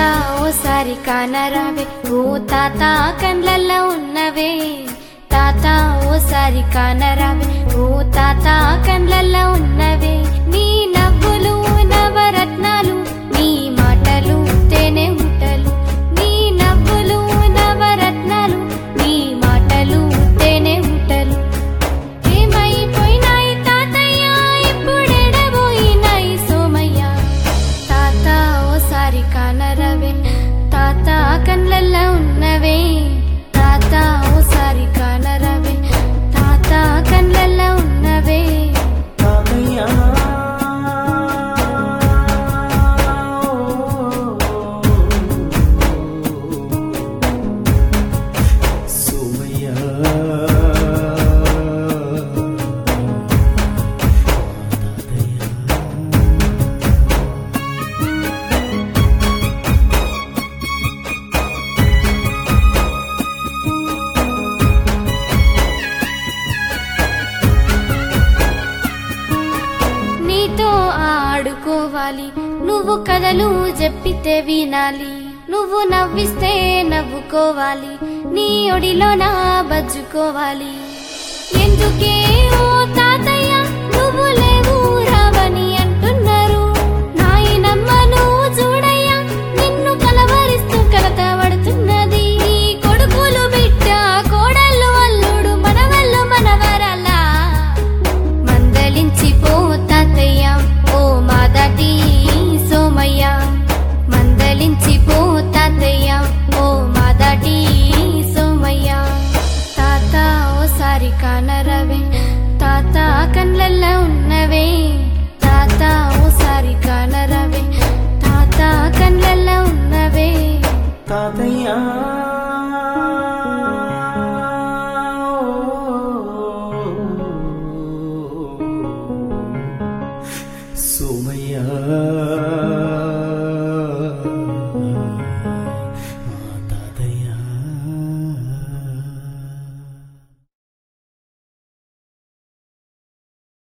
ఓసారి కానరావే ఓ తాత కండ్లల్లో ఉన్నవే తాత ఓసారి కానరావే ఓ తాత కండ్లల్లో ఉన్నవే నీ నవ్వులు నవరత్నాలు నీ మాటలు తేనె ఊటలు నీ నవ్వులు నవరత్నాలు నీ మాటలు తేనె ఊటలు ఏమైపోయినాయి తాతయ్య ఇప్పుడెడబోయినాయి సోమయ్య తాత ఓసారి కానరవే తాత కళ్ళల్లో ఉన్నవే తాత ఓసారి కానరవే తాత కళ్ళల్లో ఉన్నవే తాతయ్యా సోమయ్యా నీతో ఆడుకోవాలి నువ్వు కథలు చెప్పితే వినాలి నువ్వు నవ్విస్తే నవ్వుకోవాలి నీ ఒడిలో నా బజ్జుకోవాలి ఎందుకే ఓ తాతయ్య నువ్వు లేవు రావని అంటున్నారు నాయనమ్మను చూడయ్యా నిన్ను కలవరిస్తూ కలత పడుతున్నది నీ కొడుకులు బిడ్డ కోడళ్ళు అల్లుడు మనవళ్ళు మనవరాలా మందలించి పో తాతయ్య ఓ మాదాటి సోమయ్య మందలించి పో తాతయ్య ఓ మాదాటి సోమయ్య తాత ఓసారి కానరవే తాత కండ్లల్లో ఉన్నవే తాత ఓసారి కానరవే తాత కండ్లల్లో ఉన్నవే తాతయ్యా సోమయ్యా